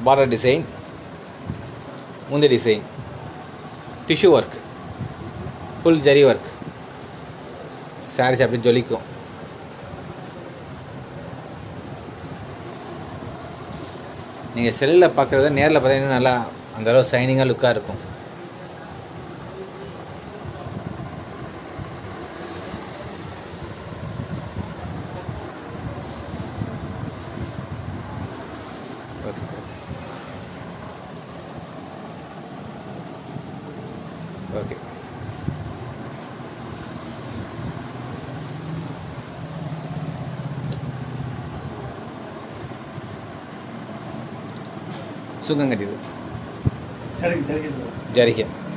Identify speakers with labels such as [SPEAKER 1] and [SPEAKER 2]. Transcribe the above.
[SPEAKER 1] border design முந்தி design tissue work full zari work saris அப்படி ஜொலிக்கும் நீங்கள் செல்லில் பார்க்குறத நேரில் பார்த்தீங்கன்னா நல்லா அந்த அளவு ஷைனிங்காக லுக்காக இருக்கும் ஓகே ஓகே சுகம் கட்டிடு
[SPEAKER 2] சரிங்க சரிங்க
[SPEAKER 1] ஜரிகை